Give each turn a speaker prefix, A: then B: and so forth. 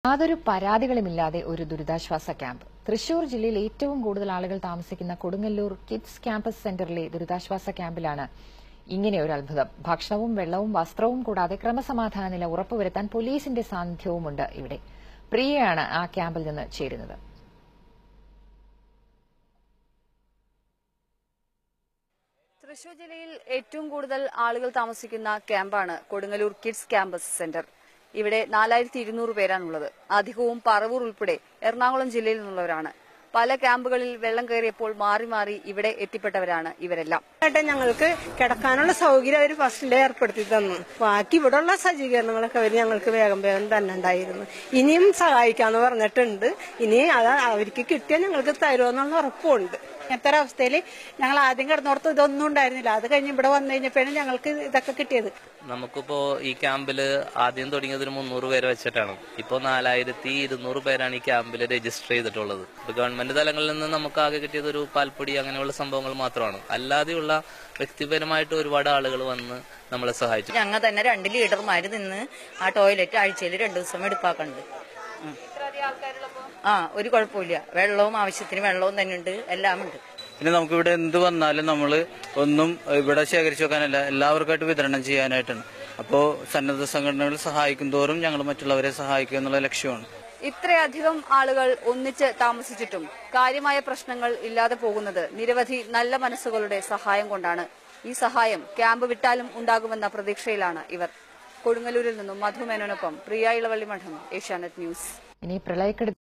A: യാതൊരു പരാതികളുമില്ലാതെ ഒരു ദുരിതാശ്വാസ ക്യാമ്പ് തൃശൂർ ജില്ലയിൽ ഏറ്റവും കൂടുതൽ ആളുകൾ താമസിക്കുന്ന കൊടുങ്ങല്ലൂർ കിഡ്സ് ക്യാമ്പസ് സെന്ററിലെ ദുരിതാശ്വാസ ക്യാമ്പിലാണ് ഇങ്ങനെ ഒരു അത്ഭുതം ഭക്ഷണവും വെള്ളവും വസ്ത്രവും കൂടാതെ ക്രമസമാധാന നില ഉറപ്പുവരുത്താൻ പോലീസിന്റെ സാന്നിധ്യവുമുണ്ട് ഇവിടെ പ്രിയയാണ് ആ ക്യാമ്പിൽ നിന്ന് ചേരുന്നത്
B: തൃശൂർ ജില്ലയിൽ ഏറ്റവും കൂടുതൽ ആളുകൾ താമസിക്കുന്ന ക്യാമ്പാണ് കൊടുങ്ങല്ലൂർ കിഡ്സ് ക്യാമ്പസ് സെന്റർ ഇവിടെ നാലായിരത്തി ഇരുന്നൂറ് പേരാണുള്ളത് അധികവും പറവൂർ ഉൾപ്പെടെ എറണാകുളം ജില്ലയിൽ നിന്നുള്ളവരാണ് പല ക്യാമ്പുകളിൽ വെള്ളം കയറിയപ്പോൾ മാറി മാറി ഇവിടെ എത്തിപ്പെട്ടവരാണ് ഇവരെല്ലാം
C: ആയിട്ട് ഞങ്ങൾക്ക് കിടക്കാനുള്ള സൗകര്യം അവർ ഫസ്റ്റിലെ ഏർപ്പെടുത്തി തന്നു ബാക്കി ഇവിടെയുള്ള സജ്ജീകരണങ്ങളൊക്കെ അവർ ഞങ്ങൾക്ക് വേഗം വേഗം തന്നെ ഉണ്ടായിരുന്നു ഇനിയും സഹായിക്കാന്ന് പറഞ്ഞിട്ടുണ്ട് ഇനി അത് അവർക്ക് കിട്ടിയാൽ ഞങ്ങൾക്ക് തരുമെന്നുള്ള ഉറപ്പുണ്ട്
D: ഇങ്ങനത്തെ ഒരു അവസ്ഥയിൽ ഞങ്ങൾ ആദ്യം കിടന്നോർത്ത് ഇതൊന്നും ഉണ്ടായിരുന്നില്ല അത് കഴിഞ്ഞ് ഇവിടെ വന്നു കഴിഞ്ഞപ്പോഴാണ് ഞങ്ങൾക്ക് ഇതൊക്കെ കിട്ടിയത്
E: നമുക്കിപ്പോ ഈ ക്യാമ്പില് ആദ്യം തുടങ്ങിയത് ഒരു മുന്നൂറ് പേരെ വെച്ചിട്ടാണ് ഇപ്പോ നാലായിരത്തി ഇരുന്നൂറ് പേരാണ് ഈ ക്യാമ്പിൽ രജിസ്റ്റർ ചെയ്തിട്ടുള്ളത് ഇപ്പൊ ഗവൺമെന്റ് തലങ്ങളിൽ നിന്ന് നമുക്ക് ആകെ കിട്ടിയത് ഒരു പാൽപ്പൊടി അങ്ങനെയുള്ള സംഭവങ്ങൾ മാത്രമാണ് അല്ലാതെയുള്ള വ്യക്തിപരമായിട്ട് ഒരുപാട് ആളുകൾ വന്ന് നമ്മളെ സഹായിച്ചു
F: ഞങ്ങൾ തന്നെ രണ്ട് ലീഡർമാര് നിന്ന് ആ ടോയ്ലറ്റ് ആഴ്ചയിൽ രണ്ടു ദിവസം എടുപ്പാക്കുന്നുണ്ട് ഉം. ആ ഒരു കുഴപ്പമില്ല വെള്ളവും ആവശ്യത്തിന് വെള്ളവും തന്നെ ഉണ്ട് എല്ലാം ഉണ്ട്
G: പിന്നെ നമുക്ക് ഇവിടെ എന്ത് വന്നാലും നമ്മൾ ഒന്നും ഇവിടെ ശേഖരിച്ചു വെക്കാനല്ല എല്ലാവർക്കായിട്ട് വിതരണം ചെയ്യാനായിട്ടാണ് അപ്പോൾ സന്നദ്ധ സംഘടനകൾ സഹായിക്കും തോറും ഞങ്ങൾ മറ്റുള്ളവരെ സഹായിക്കുക എന്നുള്ള ലക്ഷ്യമാണ്
B: ഇത്രയധികം ആളുകൾ ഒന്നിച്ച് താമസിച്ചിട്ടും കാര്യമായ പ്രശ്നങ്ങൾ ഇല്ലാതെ പോകുന്നത് നിരവധി നല്ല മനസ്സുകളുടെ സഹായം കൊണ്ടാണ് ഈ സഹായം ക്യാമ്പ് വിട്ടാലും ഉണ്ടാകുമെന്ന പ്രതീക്ഷയിലാണ് ഇവർ കൊടുങ്ങല്ലൂരിൽ നിന്നും മധു മേനോനൊപ്പം പ്രിയ ഇളവള്ളി മഠം ഏഷ്യാനെറ്റ് ന്യൂസ്
A: ഇനി പ്രളയക്കെടുതി